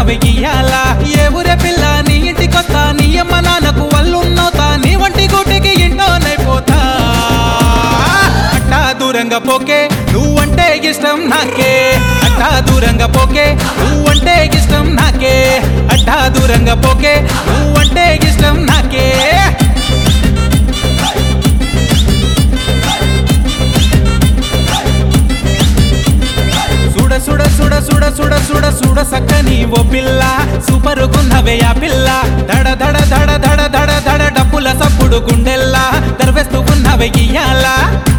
సప్పుడుకున్నవి ఇయ్యాలా ఏ ఊరే పిల్ల నీ ఇంటికొస్తా నీ అమ్మ నాన్నకు వల్లున్నోతా నీ వంటి గుటికి ఇంటోనైపోతా అట్టా దూరంగా పోకే నువ్వంటే ఇష్టం నాకే అట్టా దూరంగా పోకే నువ్వంటే ఇష్టం నాకే అట్టా దూరంగా పోకే నువ్వంటే ఇష్టం నాకే సుడ సుడ సుడ సుడ సుడ సుడ సుడ సక్కని ఓ పిల్ల సూపర్ గున్నవే ఆ పిల్ల దడ దడ దడ దడ దడ దడ డప్పుల సప్పుడు గుండెల్లా దర్వేస్తూ ఉన్నవే ఇయ్యాలా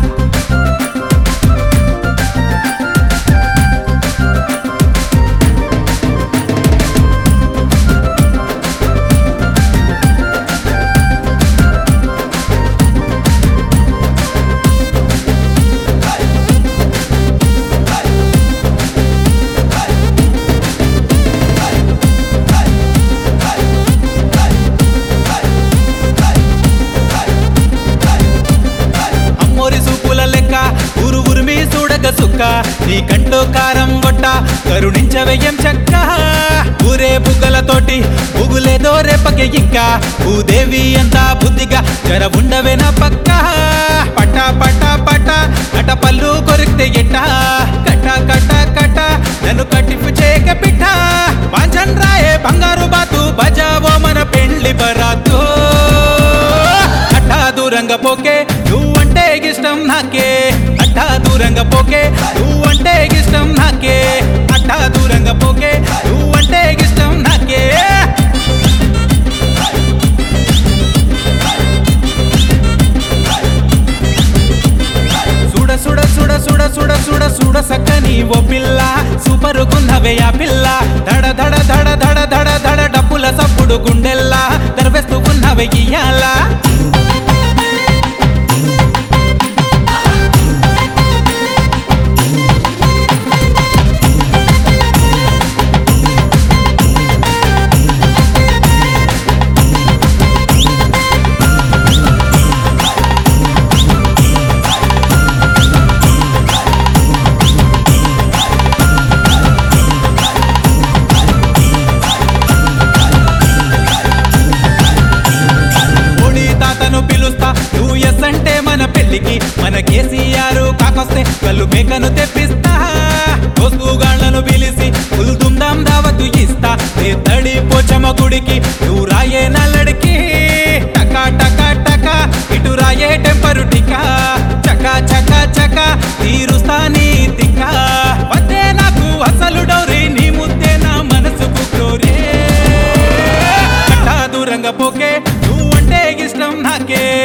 అమ్మోరి సూపుల లెక్క ఊరు ఉరిమి చూడగ సుక్క నీ కంటో కారం గొట్ట కరుణించవెయ్యం చక్క ఊరే బుగ్గలతోటి బుగులేదో రేపకే ఇంకా భూదేవి అంతా బుద్ధిగా జర ఉండవే నా పక్క పట పట పట కట పళ్ళు కొరికితే ఎట్ట కట కట కట నన్ను కట్టిపు చేయక పిట్ట పాంచన్ రాయే బంగారు బాతు బజావో మన పెళ్లి బరాతో అట్టా దూరంగా పోకే నువ్వంటే ఇష్టం నాకే అట్టా దూరంగా పోకే నువ్వంటే ఇష్టం నాకే అట్టా దూరంగా పోకే నువ్వంటే ఇష్టం నాకే సుడ సుడ సుడ సుడ సుడ సుడ సుడ సక్కని ఓ పిల్ల సూపర్ గున్నవే ఆ పిల్ల దడ దడ దడ దడ దడ దడ డప్పుల సప్పుడు గుండెల్లా దర్వేస్తూ ఉన్నవే ఇయ్యాలా మోడీ తాతను పిలుస్తా నువ్వు ఎస్ అంటే మన పెళ్లికి మన కేసీఆర్ కాకొస్తే కళ్ళు మేకను తెప్పిస్తా దోస్తుగాళ్లను పిలిచి పులుతుందాం దావతు ఇస్తా నీ తడి పోచమ్మ గుడికి నువ్వు రాయే నల్లడికి టకా టకా టకా ఇటు రాయే టెంపరు టికా చకా చకా చకా తీరుస్తా నీ తిక్క వద్దే నాకు అసలు డౌరీ నీ ముద్దే నా మనసుకు గ్లోరీ అట్టా దూరంగా పోకే నువ్వంటే ఇష్టం నాకే